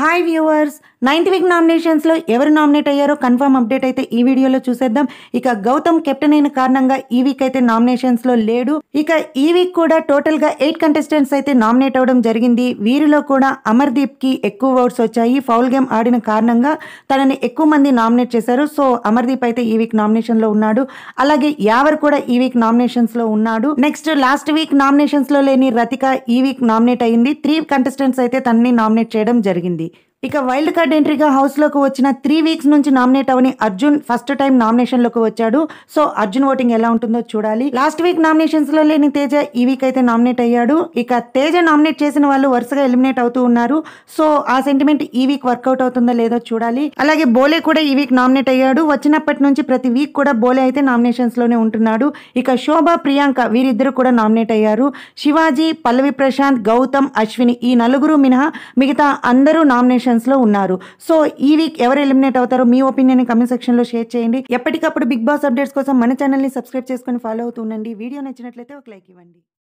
hi viewers ninth week నామినేషన్స్లో ఎవరు nominate అయ్యారో కన్ఫర్మ్ అప్డేట్ అయితే ఈ వీడియోలో చూసేద్దాం ఇక గౌతమ్ కెప్టెన్ అయిన కారణంగా ఈ వీక్ అయితే నామినేషన్స్లో లేడు ఇక ఈ వీక్ కూడా టోటల్గా ఎయిట్ కంటెస్టెంట్స్ అయితే నామినేట్ అవ్వడం జరిగింది వీరిలో కూడా అమర్దీప్కి ఎక్కువ ఓట్స్ వచ్చాయి ఫౌల్ గేమ్ ఆడిన కారణంగా తనని ఎక్కువ మంది నామినేట్ చేశారు సో అమర్దీప్ అయితే ఈ వీక్ నామినేషన్లో ఉన్నాడు అలాగే యావర్ కూడా ఈ వీక్ నామినేషన్స్లో ఉన్నాడు నెక్స్ట్ లాస్ట్ వీక్ నామినేషన్స్లో లేని రతిక ఈ వీక్ నామినేట్ అయింది త్రీ కంటెస్టెంట్స్ అయితే తనని నామినేట్ చేయడం జరిగింది ఇక వైల్డ్ కార్డ్ ఎంట్రీగా హౌస్ లోకి వచ్చిన త్రీ వీక్స్ నుంచి నామినేట్ అవని అర్జున్ ఫస్ట్ టైం నామినేషన్ లోకి వచ్చాడు సో అర్జున్ ఓటింగ్ ఎలా ఉంటుందో చూడాలి లాస్ట్ వీక్ నామినేషన్స్ లో లేని తేజ ఈ వీక్ అయితే నామినేట్ అయ్యాడు ఇక తేజ నామినేట్ చేసిన వాళ్ళు వరుసగా ఎలిమినేట్ అవుతూ ఉన్నారు సో ఆ సెంటిమెంట్ ఈ వీక్ వర్కౌట్ అవుతుందో లేదో చూడాలి అలాగే బోలే కూడా ఈ వీక్ నామినేట్ అయ్యాడు వచ్చినప్పటి నుంచి ప్రతి వీక్ కూడా బోలే అయితే నామినేషన్స్ లోనే ఉంటున్నాడు ఇక శోభ ప్రియాంక వీరిద్దరు కూడా నామినేట్ అయ్యారు శివాజీ పల్లవి ప్రశాంత్ గౌతమ్ అశ్విని ఈ నలుగురు మినహా మిగతా అందరూ నామినేషన్స్ లో ఉన్నారు సో ఈ వీక్ ఎవరు ఎలిమినేట్ అవుతారో మీ ఒపీనియన్ కమెంట్ సెక్షన్ లో షేర్ చేయండి ఎప్పటికప్పుడు బిగ్ బాస్ అప్డేట్స్ కోసం మన ఛానల్ ని సబ్స్క్రైబ్ చేసుకొని ఫాలో అవుతూ ఉండండి వీడియో నచ్చినట్లయితే ఒక లైక్ ఇవ్వండి